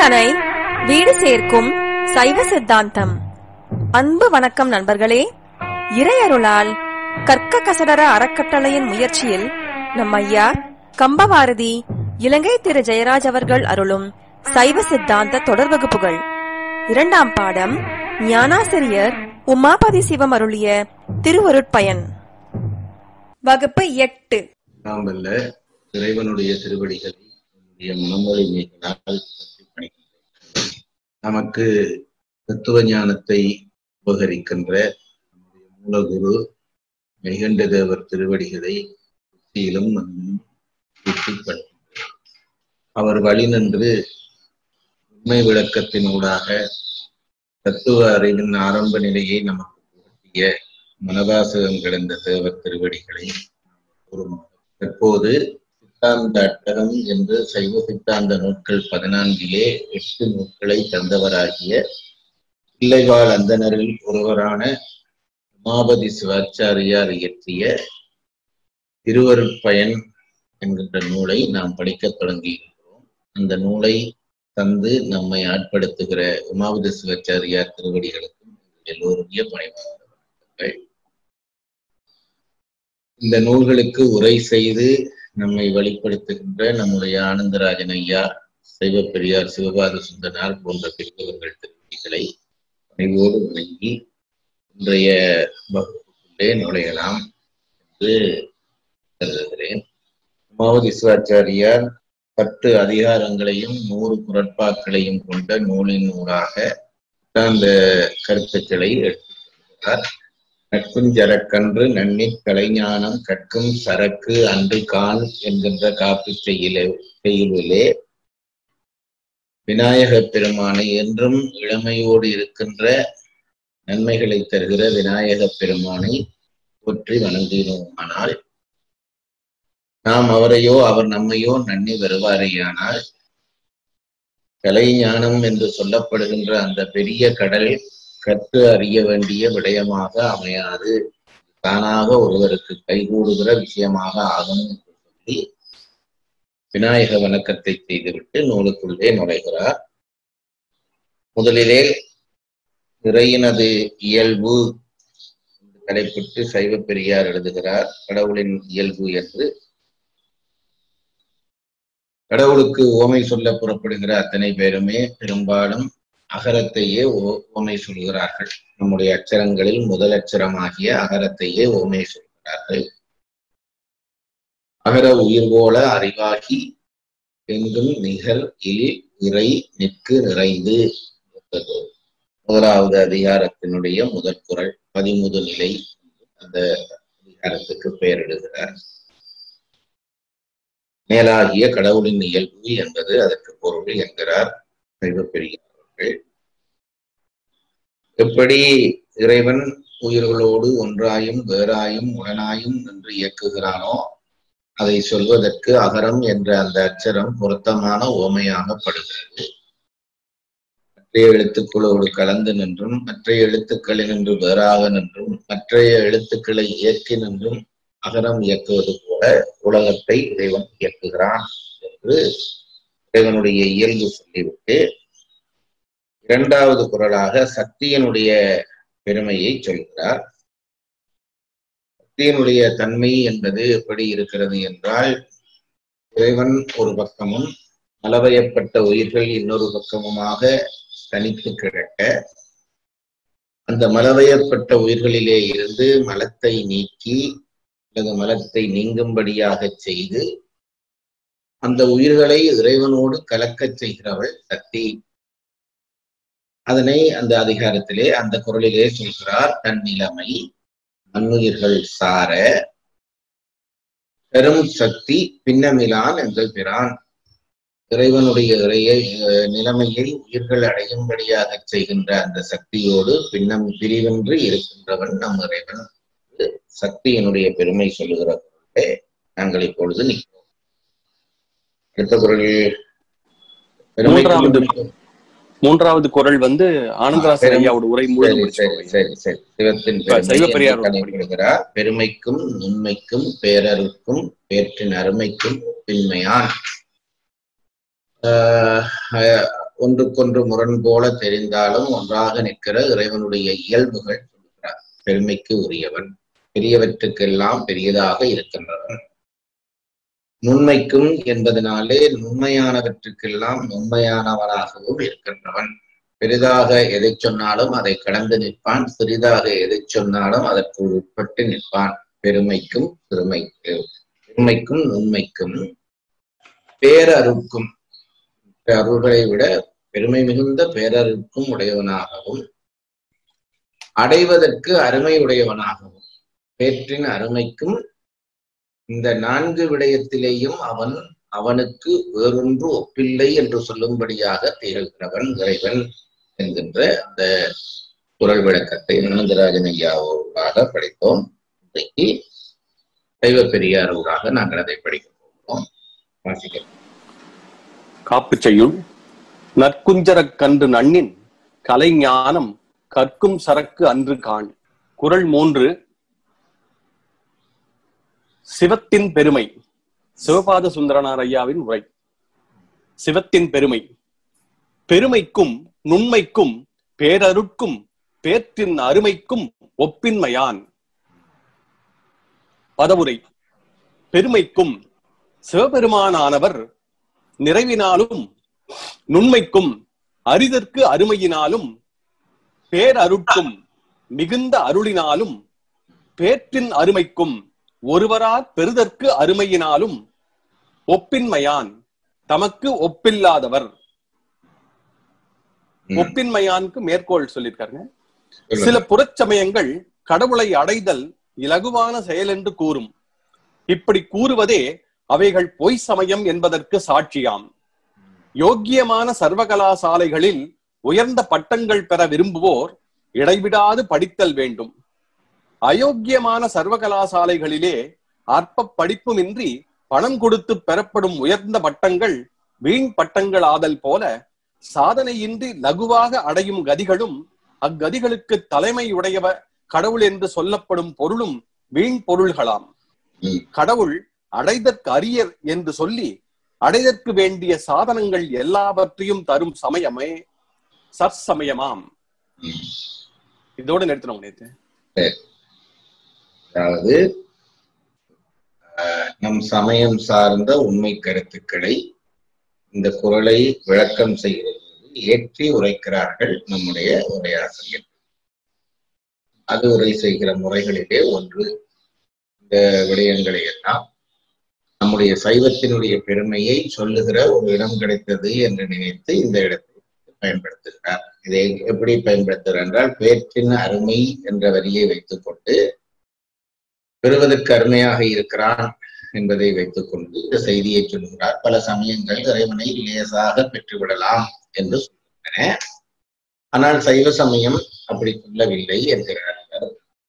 சிந்தனை வீடு சேர்க்கும் சைவ சித்தாந்தம் அன்பு வணக்கம் நண்பர்களே இறையருளால் கற்க கசடர அறக்கட்டளையின் முயற்சியில் நம் ஐயா கம்பவாரதி இலங்கை திரு ஜெயராஜ் அவர்கள் அருளும் சைவ சித்தாந்த தொடர் வகுப்புகள் இரண்டாம் பாடம் ஞானாசிரியர் உமாபதி சிவம் அருளிய திருவருட்பயன் வகுப்பு எட்டு நாம் அல்ல இறைவனுடைய திருவடிகளை என்னுடைய மனமொழி நீங்களால் பற்றி பணிக்கின்றேன் நமக்கு தத்துவ ஞானத்தை உபகரிக்கின்ற நம்முடைய மூலகுரு மெய்கண்ட தேவர் திருவடிகளை புத்தியிலும் மண்ணிலும் புத்திப்படுத்துகின்றேன் அவர் வழி நின்று உண்மை விளக்கத்தினூடாக தத்துவ அறிவின் ஆரம்ப நிலையை நமக்கு புகட்டிய மனவாசகம் கிடந்த தேவர் திருவடிகளை கூறும் தற்போது சித்தாந்த அட்டகம் என்று சைவ சித்தாந்த நூட்கள் பதினான்கிலே எட்டு நூட்களை தந்தவராகிய பிள்ளைவாழ் அந்தனரில் ஒருவரான உமாபதி சிவாச்சாரியார் இயற்றிய திருவருட்பயன் என்கின்ற நூலை நாம் படிக்கத் தொடங்கியிருக்கிறோம் அந்த நூலை தந்து நம்மை ஆட்படுத்துகிற உமாபதி சிவாச்சாரியார் திருவடிகளுக்கும் எல்லோருடைய பணிவாக இந்த நூல்களுக்கு உரை செய்து நம்மை வழிப்படுத்துகின்ற நம்முடைய ஆனந்தராஜன் ஐயா சைவ பெரியார் சிவபாத சுந்தனார் போன்ற பெரியவர்கள் திருப்பதிகளை பணிவோடு வணங்கி இன்றைய வகுப்புக்குள்ளே நுழையலாம் என்று கருதுகிறேன் உமாவதி சிவாச்சாரியார் பத்து அதிகாரங்களையும் நூறு குரட்பாக்களையும் கொண்ட நூலின் ஊடாக அந்த கருத்துக்களை எடுத்துக்கொள்கிறார் நட்பும் ஜரக்கன்று நன்னிக் கலைஞானம் கற்கும் சரக்கு அன்று கான் என்கின்ற காப்பு செய்யிலே செய்யுளிலே விநாயக பெருமானை என்றும் இளமையோடு இருக்கின்ற நன்மைகளை தருகிற விநாயக பெருமானை போற்றி வணங்கினோமானால் நாம் அவரையோ அவர் நம்மையோ நன்னி வருவாரேயானால் கலை ஞானம் என்று சொல்லப்படுகின்ற அந்த பெரிய கடல் கற்று அறிய வேண்டிய விடயமாக அமையாது தானாக ஒருவருக்கு கைகூடுகிற விஷயமாக ஆகும் என்று சொல்லி விநாயக வணக்கத்தை செய்துவிட்டு நூலுக்குள்ளே நுழைகிறார் முதலிலே இறையினது இயல்பு தலைப்பிட்டு சைவ பெரியார் எழுதுகிறார் கடவுளின் இயல்பு என்று கடவுளுக்கு ஓமை சொல்ல புறப்படுகிற அத்தனை பேருமே பெரும்பாலும் அகரத்தையே ஓமை சொல்கிறார்கள் நம்முடைய அச்சரங்களில் முதல் அச்சரமாகிய அகரத்தையே ஓமை சொல்கிறார்கள் அகர உயிர் போல அறிவாகி எங்கும் நிகர் இல் இறை நிற்கு நிறைந்து என்பது முதலாவது அதிகாரத்தினுடைய முதற் குரல் பதிமுது நிலை அந்த அதிகாரத்துக்கு பெயரிடுகிறார் மேலாகிய கடவுளின் இயல்பு என்பது அதற்கு பொருள் என்கிறார் சைவ பெரியார் எப்படி இறைவன் உயிர்களோடு ஒன்றாயும் வேறாயும் உடனாயும் நின்று இயக்குகிறானோ அதை சொல்வதற்கு அகரம் என்ற அந்த அச்சரம் பொருத்தமான ஓமையாகப்படுகிறது மற்ற எழுத்துக்களோடு கலந்து நின்றும் மற்ற எழுத்துக்களினின்று வேறாக நின்றும் மற்றைய எழுத்துக்களை இயக்கி நின்றும் அகரம் இயக்குவது போல உலகத்தை இறைவன் இயக்குகிறான் என்று இறைவனுடைய இயல்பு சொல்லிவிட்டு இரண்டாவது குரலாக சக்தியினுடைய பெருமையை சொல்கிறார் சக்தியினுடைய தன்மை என்பது எப்படி இருக்கிறது என்றால் இறைவன் ஒரு பக்கமும் மலவயப்பட்ட உயிர்கள் இன்னொரு பக்கமுமாக தனித்து கிடக்க அந்த மலவயப்பட்ட உயிர்களிலே இருந்து மலத்தை நீக்கி அல்லது மலத்தை நீங்கும்படியாக செய்து அந்த உயிர்களை இறைவனோடு கலக்கச் செய்கிறவள் சக்தி அதனை அந்த அதிகாரத்திலே அந்த குரலிலே சொல்கிறார் தன் நிலைமை மண்ணுயிர்கள் சார பெரும் சக்தி பின்னமிலான் எங்கள் பிரான் இறைவனுடைய இறையை நிலைமையை உயிர்கள் அடையும்படியாக செய்கின்ற அந்த சக்தியோடு பின்னம் பிரிவின்றி இருக்கின்றவன் நம் இறைவன் சக்தியினுடைய பெருமை சொல்லுகிற பொருளே நாங்கள் இப்பொழுது நிற்கிறோம் அடுத்த குரல் மூன்றாவது மூன்றாவது குரல் வந்து ஆனந்தராசன் ஐயாவோட உரை முழுவதும் சரி சரி சரி சிவத்தின் சைவ பெரியார் கடைபிடிக்கிறார் பெருமைக்கும் நுண்மைக்கும் பேரருக்கும் பேற்றின் அருமைக்கும் பின்மையான் ஒன்றுக்கொன்று முரண் போல தெரிந்தாலும் ஒன்றாக நிற்கிற இறைவனுடைய இயல்புகள் சொல்கிறார் பெருமைக்கு உரியவன் பெரியவற்றுக்கெல்லாம் பெரியதாக இருக்கின்றவன் நுண்மைக்கும் என்பதனாலே நுண்மையானவற்றுக்கெல்லாம் நுண்மையானவனாகவும் இருக்கின்றவன் பெரிதாக எதை சொன்னாலும் அதை கடந்து நிற்பான் சிறிதாக எதை சொன்னாலும் அதற்கு உட்பட்டு நிற்பான் பெருமைக்கும் சிறுமைக்கு பெருமைக்கும் நுண்மைக்கும் பேரருக்கும் அருள்களை விட பெருமை மிகுந்த பேரருக்கும் உடையவனாகவும் அடைவதற்கு அருமை உடையவனாகவும் பேற்றின் அருமைக்கும் இந்த நான்கு விடயத்திலேயும் அவன் அவனுக்கு வேறொன்று ஒப்பில்லை என்று சொல்லும்படியாக திகழ்கிறவன் இறைவன் என்கின்ற அந்த குரல் விளக்கத்தை ஆனந்தராஜன் ஐயாவோடாக படித்தோம் இன்றைக்கு சைவ பெரியாரோடாக நாங்கள் அதை படிக்க போகிறோம் வாசிக்க காப்பு செய்யுள் நற்குஞ்சரக் கன்று நண்ணின் கலைஞானம் கற்கும் சரக்கு அன்று காண் குரல் மூன்று சிவத்தின் பெருமை சிவபாத சுந்தரனார் ஐயாவின் உரை சிவத்தின் பெருமை பெருமைக்கும் நுண்மைக்கும் பேரருட்கும் பேற்றின் அருமைக்கும் ஒப்பின்மையான் பதவுரை பெருமைக்கும் சிவபெருமானானவர் நிறைவினாலும் நுண்மைக்கும் அரிதற்கு அருமையினாலும் பேரருட்கும் மிகுந்த அருளினாலும் பேற்றின் அருமைக்கும் ஒருவரால் பெறுதற்கு அருமையினாலும் ஒப்பின்மையான் தமக்கு ஒப்பில்லாதவர் ம். ஒப்பின்மையானுக்கு மேற்கோள் சொல்லியிருக்காருங்க சொல்லுங்க. சில புறச்சமயங்கள் கடவுளை அடைதல் இலகுவான செயல் என்று கூறும் இப்படி கூறுவதே அவைகள் பொய் சமயம் என்பதற்கு சாட்சியாம் யோக்கியமான சர்வகலாசாலைகளில் உயர்ந்த பட்டங்கள் பெற விரும்புவோர் இடைவிடாது படித்தல் வேண்டும் அயோக்கியமான சர்வகலாசாலைகளிலே அற்ப படிப்புமின்றி பணம் கொடுத்து பெறப்படும் உயர்ந்த பட்டங்கள் வீண் பட்டங்கள் ஆதல் போல சாதனையின்றி லகுவாக அடையும் கதிகளும் அக்கதிகளுக்கு தலைமை உடையவ கடவுள் என்று சொல்லப்படும் பொருளும் வீண் பொருள்களாம் ம். கடவுள் அடைதற்கு அரியர் என்று சொல்லி அடைதற்கு வேண்டிய சாதனங்கள் எல்லாவற்றையும் தரும் சமயமே சற்சமயமாம் ம். இதோட நிறுத்தினோம் நேத்து அதாவது ஆஹ், நம் சமயம் சார்ந்த உண்மை கருத்துக்களை இந்த குரலை விளக்கம் செய்கிறது ஏற்றி உரைக்கிறார்கள் நம்முடைய உரையாசிரியர் அது உரை செய்கிற முறைகளிலே ஒன்று இந்த விடயங்களை எல்லாம் நம்முடைய சைவத்தினுடைய பெருமையை சொல்லுகிற ஒரு இடம் கிடைத்தது என்று நினைத்து இந்த இடத்தை பயன்படுத்துகிறார் இதை எப்படி பயன்படுத்துகிறார் என்றால் பேற்றின் அருமை என்ற வரியை வைத்துக்கொண்டு பெறுவதற்கு அருமையாக இருக்கிறான் என்பதை வைத்துக்கொண்டு இந்த செய்தியை சொல்லுகிறார் பல சமயங்கள் இறைவனை லேசாக பெற்றுவிடலாம் என்று சொல்கின்றன ஆனால் சைவ சமயம் அப்படி சொல்லவில்லை என்கிறார்கள்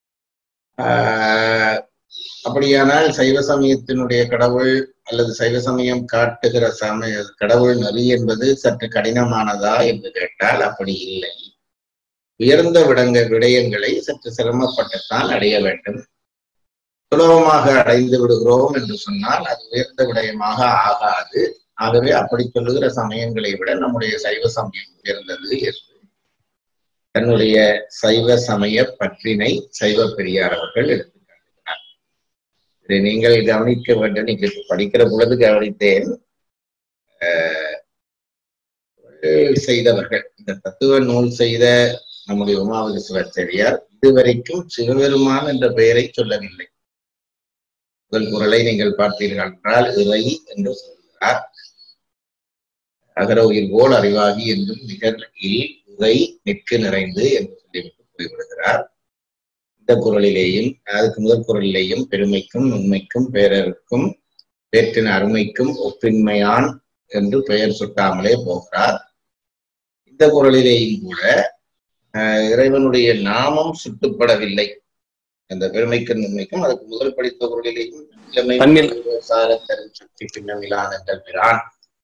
ஆஹ் அப்படியானால் சைவ சமயத்தினுடைய கடவுள் அல்லது சைவ சமயம் காட்டுகிற சமய கடவுள் நெறி என்பது சற்று கடினமானதா என்று கேட்டால் அப்படி இல்லை உயர்ந்த விடங்க விடயங்களை சற்று சிரமப்பட்டுத்தான் அடைய வேண்டும் சுலபமாக அடைந்து விடுகிறோம் என்று சொன்னால் அது உயர்ந்த விடயமாக ஆகாது ஆகவே அப்படி சொல்லுகிற சமயங்களை விட நம்முடைய சைவ சமயம் உயர்ந்தது என்று தன்னுடைய சைவ சமய பற்றினை சைவ பெரியார் அவர்கள் எடுத்து காட்டுகிறார் இதை நீங்கள் கவனிக்க வேண்டும் நீங்க படிக்கிற பொழுது கவனித்தேன் அஹ், செய்தவர்கள் இந்த தத்துவ நூல் செய்த நம்முடைய உமாவதி சிவாச்சாரியார் இதுவரைக்கும் சிவபெருமான் என்ற பெயரை சொல்லவில்லை முதல் குரலை நீங்கள் பார்த்தீர்கள் என்றால் இறை என்று சொல்கிறார் அகர உயிர் போல் அறிவாகி என்றும் நிகர் இல் உரை நிற்கு நிறைந்து என்று சொல்லிவிட்டு போய்விடுகிறார் இந்த குரலிலேயும் அதுக்கு முதல் குரலிலேயும் பெருமைக்கும் உண்மைக்கும் பேரருக்கும் பேற்றின் அருமைக்கும் ஒப்பின்மையான் என்று பெயர் சுட்டாமலே போகிறார் இந்த குரலிலேயும் கூட ஆஹ், இறைவனுடைய நாமம் சுட்டுப்படவில்லை அந்த பெருமைக்கும் உண்மைக்கும் அதுக்கு முதல் படித்த குரலிலேயும் இளமை தன்னில். சாரத்தரும் சக்தி பின்னமிலான் என்ற பிரான்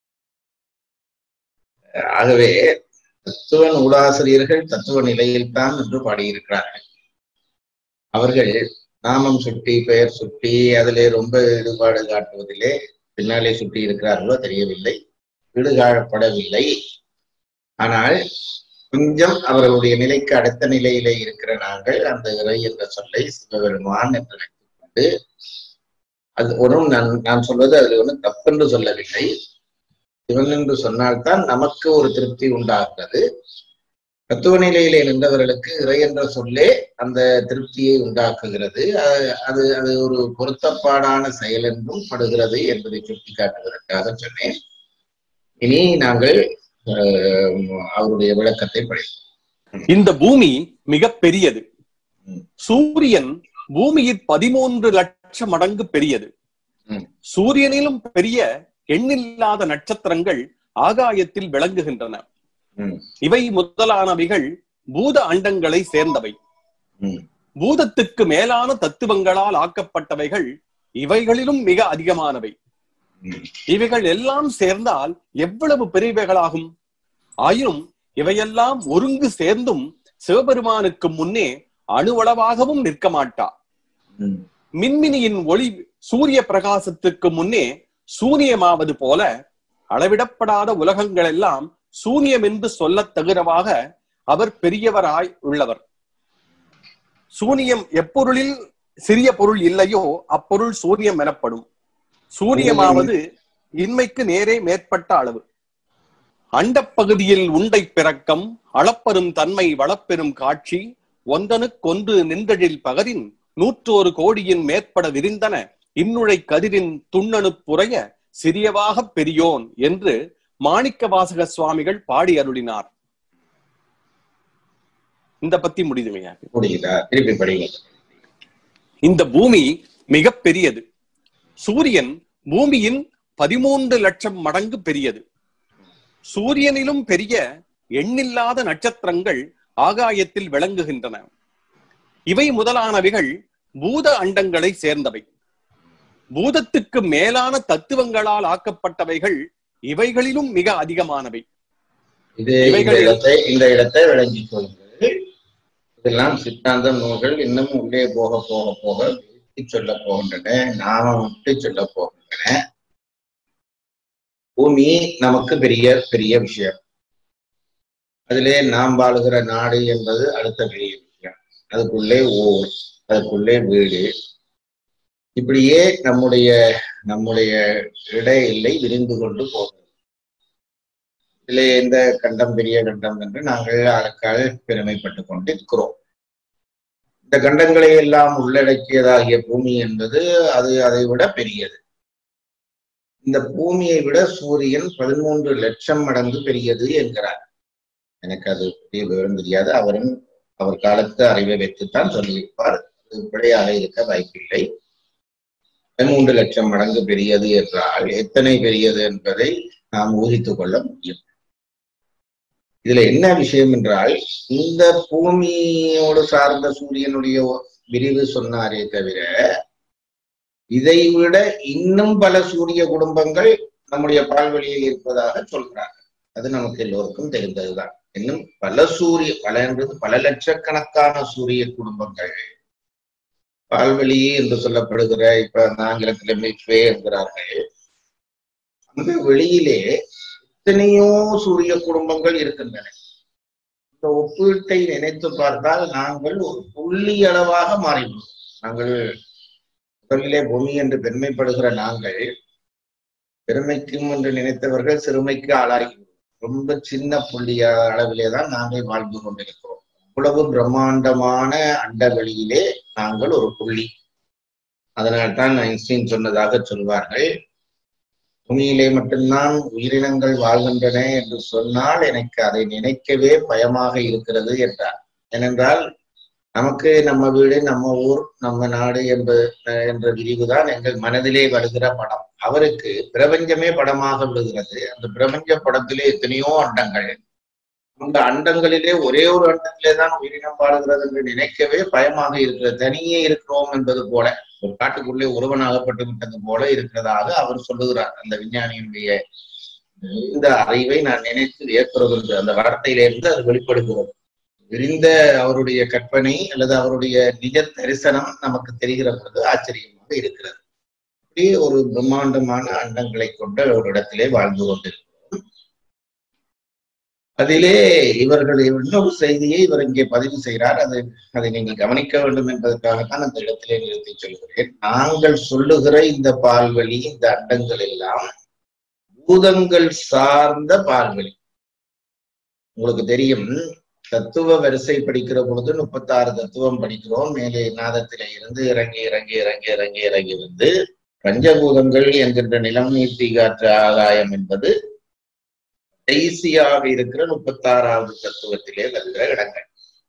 ஆகவே தத்துவ நூலாசிரியர்கள் தத்துவ நிலையில்தான் என்று பாடியிருக்கிறார்கள் அவர்கள் நாமம் சுட்டி பெயர் சுட்டி அதிலே ரொம்ப ஈடுபாடு காட்டுவதிலே பின்னாலே சுட்டி இருக்கிறார்களோ தெரியவில்லை ஈடுகாடப்படவில்லை ஆனால் கொஞ்சம் அவர்களுடைய நிலைக்கு அடுத்த நிலையிலே இருக்கிற நாங்கள் அந்த இறை என்ற சொல்லை சிவபெருமான் என்று நினைத்துக் கொண்டு அது ஒன்றும் நான் நான் சொல்வது அதில் ஒன்றும் தப்பென்று சொல்லவில்லை சிவன் என்று சொன்னால்தான் நமக்கு ஒரு திருப்தி உண்டாகிறது தத்துவ நிலையிலே நின்றவர்களுக்கு இறை என்ற சொல்லே அந்த திருப்தியை உண்டாக்குகிறது அது- அது அது ஒரு பொருத்தப்பாடான செயல் என்றும் படுகிறது என்பதை சுட்டி காட்டுவதற்காக சொன்னேன் இனி நாங்கள் ஆஹ், அவருடைய விளக்கத்தை படிப்போம் இந்த பூமி மிக பெரியது ம். சூரியன் பூமியில் பதிமூன்று லட்சம் மடங்கு பெரியது ம். சூரியனிலும் பெரிய எண்ணில்லாத நட்சத்திரங்கள் ஆகாயத்தில் விளங்குகின்றன ம், இவை முதலானவைகள் பூத அண்டங்களை சேர்ந்தவை ம், பூதத்துக்கு மேலான தத்துவங்களால் ஆக்கப்பட்டவைகள் இவைகளிலும் மிக அதிகமானவை ம். இவைகள் எல்லாம் சேர்ந்தால் எவ்வளவு பெரியவைகளாகும் ஆயினும் இவையெல்லாம் ஒருங்கு சேர்ந்தும் சிவபெருமானுக்கு முன்னே அணுவளவாகவும் நிற்க மாட்டா ம், மின்மினியின் ஒளி சூரிய பிரகாசத்துக்கு முன்னே சூனியமாவது போல அளவிடப்படாத உலகங்கள் எல்லாம் சூனியம் என்று சொல்லத் தகுரவாக அவர் பெரியவராய் உள்ளவர் சூனியம் எப்பொருளில் சிறிய பொருள் இல்லையோ அப்பொருள் சூனியம் எனப்படும் சூனியமாவது இன்மைக்கு நேரே மேற்பட்ட அளவு அண்டப்பகுதியில் உண்டை பிறக்கம் அளப்பெரும் தன்மை வளப்பெரும் காட்சி ஒன்றனுக்கொன்று நின்றழில் பகரின் நூற்றோரு கோடியின் மேற்பட விரிந்தன இன்னுழை கதிரின் துண்ணனு புறைய சிறியவாகப் பெரியோன் என்று மாணிக்க வாசக சுவாமிகள் பாடி அருளினார் இந்த பத்தி முடிதுமையா புரியுதா திருப்பி படிங்க இந்த பூமி மிக பெரியது சூரியன் பூமியின் பதிமூன்று லட்சம் மடங்கு பெரியது சூரியனிலும் பெரிய எண்ணில்லாத நட்சத்திரங்கள் ஆகாயத்தில் விளங்குகின்றன இவை முதலானவைகள் பூத அண்டங்களை சேர்ந்தவை பூதத்துக்கு மேலான தத்துவங்களால் ஆக்கப்பட்டவைகள் இவைகளிலும் மிக அதிகமானவை இது இந்த இவைகள் இடத்தை இந்த இடத்தை விளங்கிக் கொள்ளுங்கள் இதெல்லாம் சித்தாந்த நூல்கள் இன்னும் உள்ளே போக போக போக விளக்கி சொல்ல போகின்றன நாம விட்டு சொல்ல போகின்றன பூமி நமக்கு பெரிய பெரிய விஷயம் அதிலே நாம் வாழுகிற நாடு என்பது அடுத்த பெரிய விஷயம் அதுக்குள்ளே ஊர் அதுக்குள்ளே வீடு இப்படியே நம்முடைய நம்முடைய இட எல்லை விரிந்து கொண்டு போகிறது இதிலே எந்த கண்டம் பெரிய கண்டம் என்று நாங்கள் ஆளுக்கால் பெருமைப்பட்டுக் கொண்டிருக்கிறோம் இந்த கண்டங்களை எல்லாம் உள்ளடக்கியதாகிய பூமி என்பது அது அதை விட பெரியது இந்த பூமியை விட சூரியன் பதிமூன்று லட்சம் மடங்கு பெரியது என்கிறார் எனக்கு அது பெரிய விவரம் தெரியாது அவரும் அவர் காலத்து அறிவை வைத்துத்தான் சொல்லியிருப்பார் அது பிழையாக இருக்க வாய்ப்பில்லை பதிமூன்று லட்சம் மடங்கு பெரியது என்றால் எத்தனை பெரியது என்பதை நாம் ஊகித்துக் கொள்ள முடியும் இதுல என்ன விஷயம் என்றால் இந்த பூமியோடு சார்ந்த சூரியனுடைய விரிவு சொன்னாரே தவிர இதை விட இன்னும் பல சூரிய குடும்பங்கள் நம்முடைய பால்வெளியில் இருப்பதாக சொல்றாங்க அது நமக்கு எல்லோருக்கும் தெரிந்ததுதான் இன்னும் பல சூரிய பல என்றது பல லட்சக்கணக்கான சூரிய குடும்பங்கள் பால்வெளி என்று சொல்லப்படுகிற இப்ப அந்த ஆங்கிலத்துல மில்க்வே என்கிறார்கள் அந்த வெளியிலே எத்தனையோ சூரிய குடும்பங்கள் இருக்கின்றன இந்த ஒப்பீட்டை நினைத்து பார்த்தால் நாங்கள் ஒரு புள்ளி அளவாக மாறிவிடுவோம் நாங்கள் முதலிலே பூமி என்று பெருமைப்படுகிற நாங்கள் பெருமைக்கும் என்று நினைத்தவர்கள் சிறுமைக்கு ஆளாகி ரொம்ப சின்ன புள்ளி அளவிலே தான் நாங்கள் வாழ்ந்து கொண்டிருக்கிறோம் அவ்வளவு பிரம்மாண்டமான அண்டவெளியிலே நாங்கள் ஒரு புள்ளி அதனால்தான் ஐன்ஸ்டீன் சொன்னதாக சொல்வார்கள் பூமியிலே மட்டும்தான் உயிரினங்கள் வாழ்கின்றன என்று சொன்னால் எனக்கு அதை நினைக்கவே பயமாக இருக்கிறது என்றார் ஏனென்றால் நமக்கு நம்ம வீடு நம்ம ஊர் நம்ம நாடு என்பது என்ற விரிவுதான் எங்கள் மனதிலே வருகிற படம் அவருக்கு பிரபஞ்சமே படமாக விடுகிறது அந்த பிரபஞ்ச படத்திலே எத்தனையோ அண்டங்கள் அந்த அண்டங்களிலே ஒரே ஒரு அண்டத்திலே தான் உயிரினம் வாழுகிறது என்று நினைக்கவே பயமாக இருக்கிறது தனியே இருக்கிறோம் என்பது போல ஒரு காட்டுக்குள்ளே ஒருவனாகப்பட்டு விட்டது போல இருக்கிறதாக அவர் சொல்லுகிறார் அந்த விஞ்ஞானியினுடைய இந்த அறிவை நான் நினைத்து வியக்கிறது அந்த வார்த்தையிலிருந்து அது வெளிப்படுகிறது விரிந்த அவருடைய கற்பனை அல்லது அவருடைய நிஜ தரிசனம் நமக்கு தெரிகிற பொழுது ஆச்சரியமாக இருக்கிறது இப்படி ஒரு பிரம்மாண்டமான அண்டங்களை கொண்ட ஒரு இடத்திலே வாழ்ந்து கொண்டிருக்கிறோம் அதிலே இவர்கள் இன்னொரு செய்தியை இவர் இங்கே பதிவு செய்கிறார் அது அதை நீங்கள் கவனிக்க வேண்டும் என்பதற்காகத்தான் அந்த இடத்திலே நிறுத்தி சொல்கிறேன் நாங்கள் சொல்லுகிற இந்த பால்வழி இந்த அண்டங்கள் எல்லாம் பூதங்கள் சார்ந்த பால்வழி உங்களுக்கு தெரியும் தத்துவ வரிசை படிக்கிற பொழுது முப்பத்தாறு தத்துவம் படிக்கிறோம் மேலே நாதத்திலே இருந்து இறங்கி இறங்கி இறங்கி இறங்கி இறங்கி வந்து பஞ்சபூதங்கள் என்கின்ற நிலம் நீர்த்தி காற்று ஆகாயம் என்பது கடைசியாக இருக்கிற முப்பத்தாறாவது தத்துவத்திலே வருகிற இடங்கள்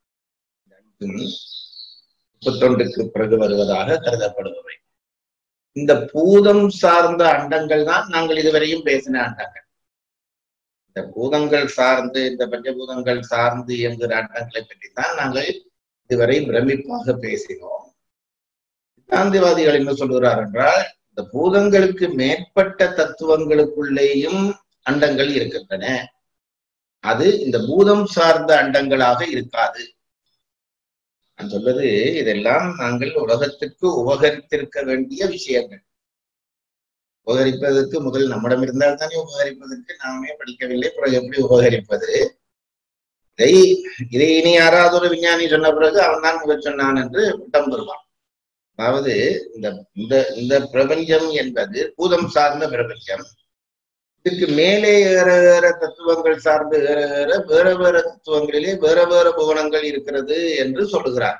முப்பத்தொன்றுக்கு பிறகு வருவதாக கருதப்படுபவை இந்த பூதம் சார்ந்த அண்டங்கள் தான் நாங்கள் இதுவரையும் பேசின அண்டங்கள் இந்த பூதங்கள் சார்ந்து இந்த பஞ்சபூதங்கள் சார்ந்து இயங்குகிற அண்டங்களை பற்றி தான் நாங்கள் இதுவரை பிரமிப்பாக பேசினோம் காந்திவாதிகள் என்ன சொல்கிறார் என்றால் இந்த பூதங்களுக்கு மேற்பட்ட தத்துவங்களுக்குள்ளேயும் அண்டங்கள் இருக்கின்றன அது இந்த பூதம் சார்ந்த அண்டங்களாக இருக்காது நான் சொல்வது இதெல்லாம் நாங்கள் உலகத்திற்கு உபகரித்திருக்க வேண்டிய விஷயங்கள் உபகரிப்பதற்கு முதல் நம்மிடம் இருந்தால் தானே உபகரிப்பதற்கு நாமே படிக்கவில்லை பிறகு எப்படி உபகரிப்பது இதை இதை இனி யாராவது ஒரு விஞ்ஞானி சொன்ன பிறகு அவன் தான் முதல் சொன்னான் என்று பட்டம் பெறுவான் அதாவது இந்த இந்த இந்த பிரபஞ்சம் என்பது பூதம் சார்ந்த பிரபஞ்சம் இதுக்கு மேலே ஏற ஏற தத்துவங்கள் சார்ந்து ஏற ஏற வேற வேற தத்துவங்களிலே வேற வேற புவனங்கள் இருக்கிறது என்று சொல்லுகிறார்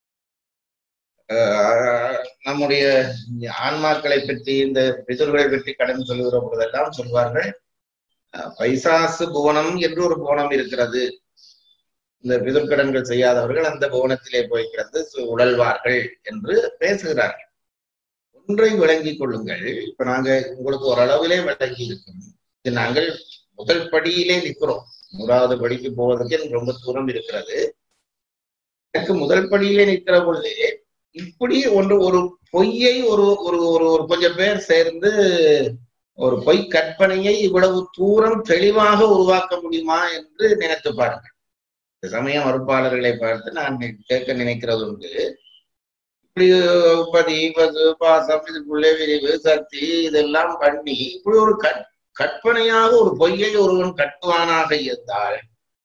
நம்முடைய ஆன்மாக்களை பற்றி இந்த பிதர்களை பற்றி கடன் சொல்லுகிற பொழுதெல்லாம் சொல்வார்கள் பைசாசு புவனம் என்று ஒரு புவனம் இருக்கிறது இந்த பிதற்கடன்கள் செய்யாதவர்கள் அந்த புவனத்திலே போய் கிடந்து உழல்வார்கள் என்று பேசுகிறார்கள் ஒன்றை விளங்கிக் கொள்ளுங்கள் இப்ப நாங்க உங்களுக்கு ஓரளவிலே விளங்கி இருக்கும் இது நாங்கள் முதல் படியிலே நிற்கிறோம் நூறாவது படிக்கு போவதற்கு எனக்கு ரொம்ப தூரம் இருக்கிறது எனக்கு முதல் படியிலே நிற்கிற பொழுது இப்படி ஒன்று ஒரு பொய்யை ஒரு ஒரு ஒரு ஒரு கொஞ்சம் பேர் சேர்ந்து ஒரு பொய் கற்பனையை இவ்வளவு தூரம் தெளிவாக உருவாக்க முடியுமா என்று நினைத்து பாருங்கள் இந்த சமய மறுப்பாளர்களை பார்த்து நான் கேட்க நினைக்கிறது உண்டு இப்படி பதி பசு பாசம் இதுக்குள்ளே விரிவு சக்தி இதெல்லாம் பண்ணி இப்படி ஒரு கற்பனையாக ஒரு பொய்யை ஒருவன் கட்டுவானாக இருந்தால்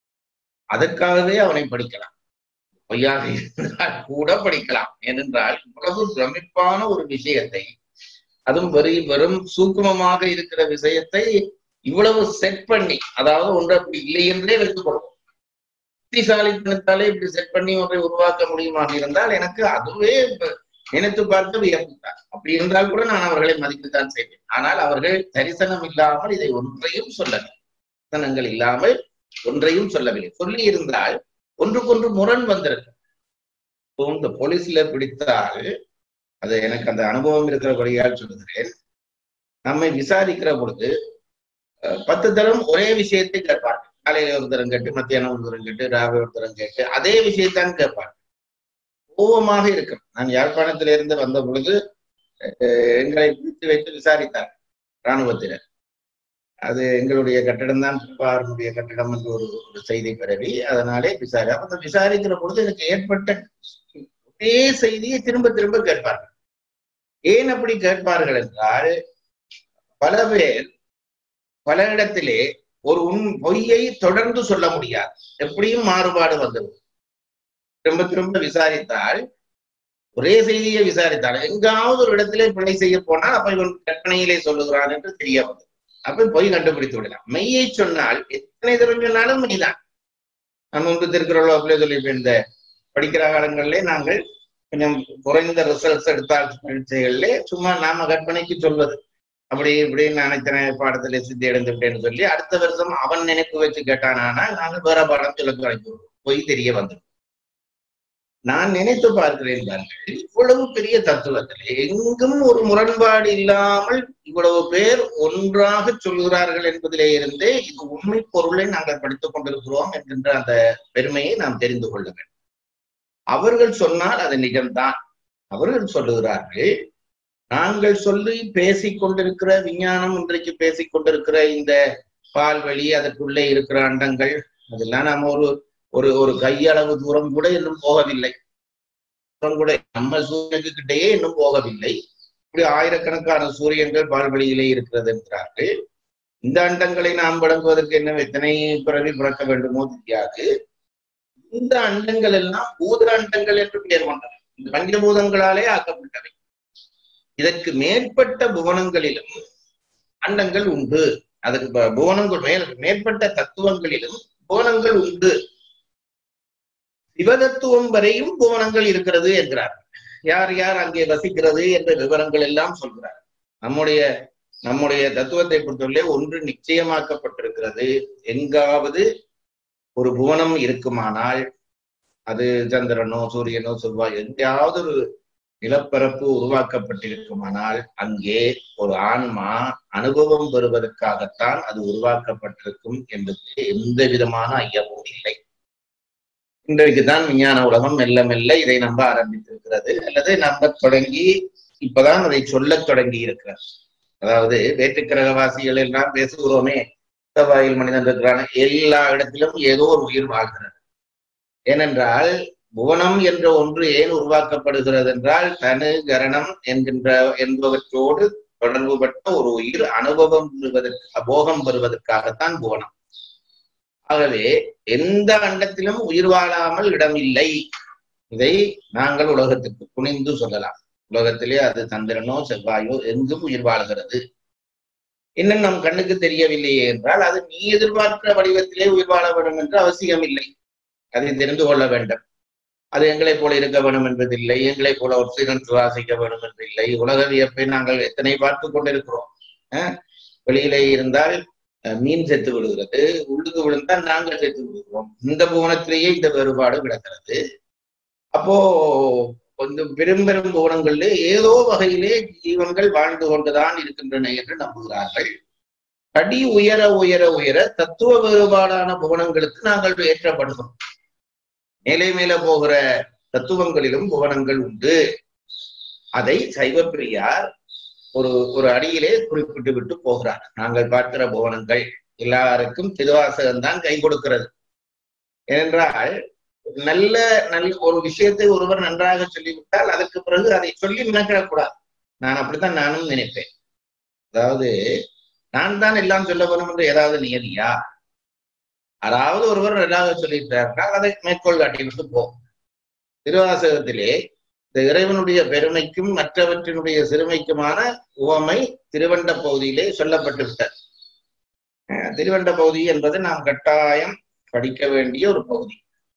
அதற்காகவே அவனை படிக்கலாம் பொய்யாக இருந்தால் கூட படிக்கலாம் ஏனென்றால் இவ்வளவு பிரமிப்பான ஒரு விஷயத்தை அதுவும் வெறி வெறும் சூக்குமமாக இருக்கிற விஷயத்தை இவ்வளவு செட் பண்ணி அதாவது ஒன்று அப்படி இல்லை என்றே வைத்துக்கொள்வோம் புத்திசாலித்தனத்தாலே இப்படி செட் பண்ணி ஒன்றை உருவாக்க முடியுமாக இருந்தால் எனக்கு அதுவே நினைத்து பார்த்து வியப்புத்தான் அப்படி இருந்தால் கூட நான் அவர்களை மதிக்கத்தான் செய்வேன் ஆனால் அவர்கள் தரிசனம் இல்லாமல் இதை ஒன்றையும் சொல்லவில்லை தரிசனங்கள் இல்லாமல் ஒன்றையும் சொல்லவில்லை சொல்லி இருந்தால் ஒன்றுக்கொன்று முரண் வந்திருக்கு இந்த போலீஸ்ல பிடித்தால் அது எனக்கு அந்த அனுபவம் இருக்கிறபடியால் சொல்லுகிறேன் நம்மை விசாரிக்கிற பொழுது பத்து தரம் ஒரே விஷயத்தை கேட்பார்கள் காலையில ஒரு தரம் கேட்டு மத்தியானம் ஒரு தரம் கேட்டு ராவை ஒரு தரம் கேட்டு அதே விஷயத்தான் கேட்பார்கள் கோபமாக இருக்கும் நான் யாழ்ப்பாணத்திலிருந்து வந்த பொழுது எங்களை பிடித்து வைத்து விசாரித்தார் இராணுவத்தினர் அது எங்களுடைய கட்டிடம் தான் திருப்பாரனுடைய கட்டிடம் என்று ஒரு ஒரு செய்தி பரவி அதனாலே விசாரி அந்த விசாரிக்கிற பொழுது எனக்கு ஏற்பட்ட ஒரே செய்தியை திரும்ப திரும்ப கேட்பார்கள் ஏன் அப்படி கேட்பார்கள் என்றால் பல பேர் பல இடத்திலே ஒரு உன் பொய்யை தொடர்ந்து சொல்ல முடியாது எப்படியும் மாறுபாடு வந்துவிடும் திரும்ப திரும்ப விசாரித்தால் ஒரே செய்தியை விசாரித்தால் எங்காவது ஒரு இடத்திலே பிழை செய்ய போனால் அப்ப இவன் கற்பனையிலே சொல்லுகிறான் என்று தெரிய வந்தது அப்ப பொய் கண்டுபிடித்து விடலாம் மெய்யை சொன்னால் எத்தனை தரம் சொன்னாலும் மெய்தான் நம்ம வந்து திருக்குறள் சொல்லியிருப்பேன் இந்த படிக்கிற காலங்களிலே நாங்கள் கொஞ்சம் குறைந்த ரிசல்ட்ஸ் எடுத்தால் பரீட்சைகளிலே சும்மா நாம கற்பனைக்கு சொல்வது அப்படி இப்படி நினைத்தன பாடத்துல சித்தி எடுத்துட்டேன்னு சொல்லி அடுத்த வருஷம் அவன் நினைப்பு வச்சு கேட்டானா நாங்கள் வேற பாடம் சொல்ல தொடங்கி பொய் தெரிய வந்துடும் நான் நினைத்து பார்க்கிறேன் பாருங்கள் இவ்வளவு பெரிய தத்துவத்தில் எங்கும் ஒரு முரண்பாடு இல்லாமல் இவ்வளவு பேர் ஒன்றாக சொல்கிறார்கள் என்பதிலே இருந்தே இது உண்மை பொருளை நாங்கள் படித்துக் கொண்டிருக்கிறோம் என்கின்ற அந்த பெருமையை நாம் தெரிந்து கொள்ள வேண்டும் அவர்கள் சொன்னால் அது நிஜம்தான் அவர்கள் சொல்லுகிறார்கள் நாங்கள் சொல்லி பேசிக் கொண்டிருக்கிற விஞ்ஞானம் இன்றைக்கு பேசிக் கொண்டிருக்கிற இந்த பால்வெளி அதற்குள்ளே இருக்கிற அண்டங்கள் அதெல்லாம் நாம ஒரு ஒரு ஒரு கையளவு தூரம் கூட இன்னும் போகவில்லை தூரம் கூட நம்ம சூரியனுக்கு கிட்டேயே இன்னும் போகவில்லை இப்படி ஆயிரக்கணக்கான சூரியன்கள் பால்வெளியிலே இருக்கிறது என்கிறார்கள் இந்த அண்டங்களை நாம் விளங்குவதற்கு என்ன எத்தனை பிறவி பிறக்க வேண்டுமோ தெரியாது இந்த அண்டங்கள் எல்லாம் பூத அண்டங்கள் என்று பெயர் கொண்டவை இந்த பஞ்சபூதங்களாலே ஆக்கப்பட்டவை இதற்கு மேற்பட்ட புவனங்களிலும் அண்டங்கள் உண்டு அதுக்கு ப- புவனங்கள் மேல் மேற்பட்ட தத்துவங்களிலும் புவனங்கள் உண்டு சிவதத்துவம் வரையும் புவனங்கள் இருக்கிறது என்கிறார் யார் யார் அங்கே வசிக்கிறது என்ற விவரங்கள் எல்லாம் சொல்கிறார் நம்முடைய நம்முடைய தத்துவத்தை பொறுத்தவரை ஒன்று நிச்சயமாக்கப்பட்டிருக்கிறது எங்காவது ஒரு புவனம் இருக்குமானால் அது சந்திரனோ சூரியனோ செவ்வாய் எங்கேயாவது ஒரு நிலப்பரப்பு உருவாக்கப்பட்டிருக்குமானால் அங்கே ஒரு ஆன்மா அனுபவம் பெறுவதற்காகத்தான் அது உருவாக்கப்பட்டிருக்கும் என்பது எந்த விதமான ஐயமும் இல்லை இன்றைக்கு தான் விஞ்ஞான உலகம் மெல்ல மெல்ல இதை நம்ப ஆரம்பித்திருக்கிறது அல்லது நம்ப தொடங்கி இப்பதான் அதை சொல்லத் தொடங்கி இருக்கிறது அதாவது வேற்றுக்கிரகவாசிகள் எல்லாம் பேசுகிறோமே செவ்வாயில் மனிதன் இருக்கிறான எல்லா இடத்திலும் ஏதோ ஒரு உயிர் வாழ்கிறது ஏனென்றால் புவனம் என்ற ஒன்று ஏன் உருவாக்கப்படுகிறது என்றால் தனு கரணம் என்கின்ற என்பவற்றோடு தொடர்புபட்ட ஒரு உயிர் அனுபவம் பெறுவதற்கு அபோகம் பெறுவதற்காகத்தான் புவனம் ஆகவே எந்த அண்டத்திலும் உயிர் வாழாமல் இடமில்லை இதை நாங்கள் உலகத்துக்கு துணிந்து சொல்லலாம் உலகத்திலே அது சந்திரனோ செவ்வாயோ எங்கும் உயிர் வாழ்கிறது இன்னும் நம் கண்ணுக்கு தெரியவில்லையே என்றால் அது நீ எதிர்பார்க்கிற வடிவத்திலே உயிர் வாழ வேண்டும் என்று அவசியம் இல்லை அதை தெரிந்து கொள்ள வேண்டும் அது எங்களைப் போல இருக்க வேண்டும் என்பதில்லை எங்களைப் போல ஆக்சிஜன் சுவாசிக்க வேண்டும் என்பதில்லை உலக வியப்பை நாங்கள் எத்தனை பார்த்து கொண்டிருக்கிறோம் அஹ் வெளியிலே இருந்தால் அஹ், மீன் செத்து விடுகிறது உள்ளுக்கு விழுந்தால் நாங்கள் செத்து விடுகிறோம் இந்த புவனத்திலேயே இந்த வேறுபாடு கிடக்கிறது அப்போ கொஞ்சம் பெரும் பெரும் புவனங்களிலே ஏதோ வகையிலே ஜீவன்கள் வாழ்ந்து கொண்டுதான் இருக்கின்றன என்று நம்புகிறார்கள் அடி உயர உயர உயர தத்துவ வேறுபாடான புவனங்களுக்கு நாங்கள் ஏற்றப்படுகிறோம் மேலே மேலே போகிற தத்துவங்களிலும் புவனங்கள் உண்டு அதை சைவப்பிரியார் ஒரு ஒரு அடியிலே குறிப்பிட்டு விட்டு போகிறார் நாங்கள் பார்க்கிற புவனங்கள் எல்லாருக்கும் திருவாசகம் தான் கை கொடுக்கிறது ஏனென்றால் நல்ல நல்ல ஒரு விஷயத்தை ஒருவர் நன்றாக சொல்லிவிட்டால் அதற்கு பிறகு அதை சொல்லி மெனக்கிடக்கூடாது நான் அப்படித்தான் நானும் நினைப்பேன் அதாவது நான் தான் எல்லாம் சொல்ல வேணும் என்று ஏதாவது நியதியா யாராவது ஒருவர் நன்றாக சொல்லிட்டாருன்னா அதை மேற்கோள் காட்டி விட்டு போ திருவாசகத்திலே இந்த இறைவனுடைய பெருமைக்கும் மற்றவற்றினுடைய சிறுமைக்குமான உவமை திருவண்ட பகுதியிலே சொல்லப்பட்டு விட்டது அஹ் திருவண்ட பகுதி என்பது நாம் கட்டாயம் படிக்க வேண்டிய ஒரு பகுதி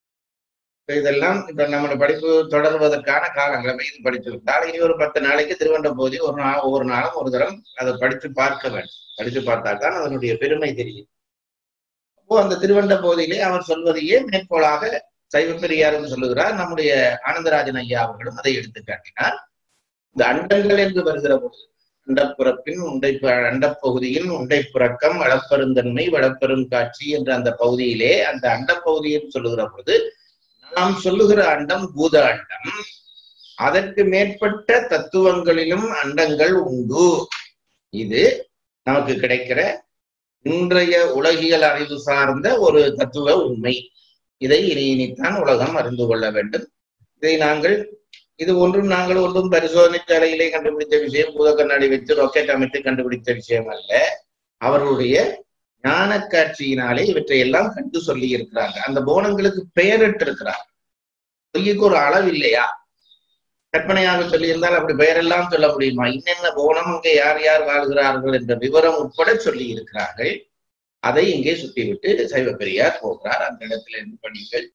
இப்ப இதெல்லாம் இப்ப நம்மளோட படிப்பு தொடர்வதற்கான காலங்களை இது படித்து விட்டால் இனி ஒரு பத்து நாளைக்கு திருவண்ட பகுதி ஒரு நாள் ஒவ்வொரு நாளும் ஒரு தரம் அதை படித்து பார்க்க வேண்டும் படித்து பார்த்தால் தான் அதனுடைய பெருமை தெரியும் அப்போ அந்த திருவண்ட பகுதியிலே அவர் சொல்வதையே மேற்கோளாக சைவப்பெரியாரும் சொல்லுகிறார் நம்முடைய ஆனந்தராஜன் ஐயா அவர்களும் அதை எடுத்து காட்டினார் இந்த அண்டங்கள் என்று வருகிற பொழுது அண்டப்புறப்பின் உண்டை அண்டப்பகுதியின் உண்டை புறக்கம் வளப்பெருந்தன்மை வளப்பெரும் காட்சி என்ற அந்த பகுதியிலே அந்த அண்டப்பகுதியில் சொல்லுகிற பொழுது நாம் சொல்லுகிற அண்டம் பூத அண்டம் அதற்கு மேற்பட்ட தத்துவங்களிலும் அண்டங்கள் உண்டு இது நமக்கு கிடைக்கிற இன்றைய உலகியல் அறிவு சார்ந்த ஒரு தத்துவ உண்மை இதை இனி இனித்தான் உலகம் அறிந்து கொள்ள வேண்டும் இதை நாங்கள் இது ஒன்றும் நாங்கள் ஒன்றும் பரிசோதனை அறையிலே கண்டுபிடித்த விஷயம் பூத கண்ணாடி வச்சு ராக்கெட் அமைத்து கண்டுபிடித்த விஷயம் அல்ல அவர்களுடைய ஞான காட்சியினாலே இவற்றை எல்லாம் கண்டு சொல்லி இருக்கிறாங்க அந்த போனங்களுக்கு பெயரிட்டு இருக்கிறார் பொய்யுக்கு ஒரு அளவு இல்லையா கற்பனையாக சொல்லியிருந்தால் அப்படி பெயரெல்லாம் சொல்ல முடியுமா இன்னென்ன போனம் அங்கே யார் யார் வாழ்கிறார்கள் என்ற விவரம் உட்பட சொல்லி இருக்கிறார்கள் அதை இங்கே சுட்டிவிட்டு சைவ பெரியார் போகிறார் அந்த இடத்துல இருந்து படிங்கள்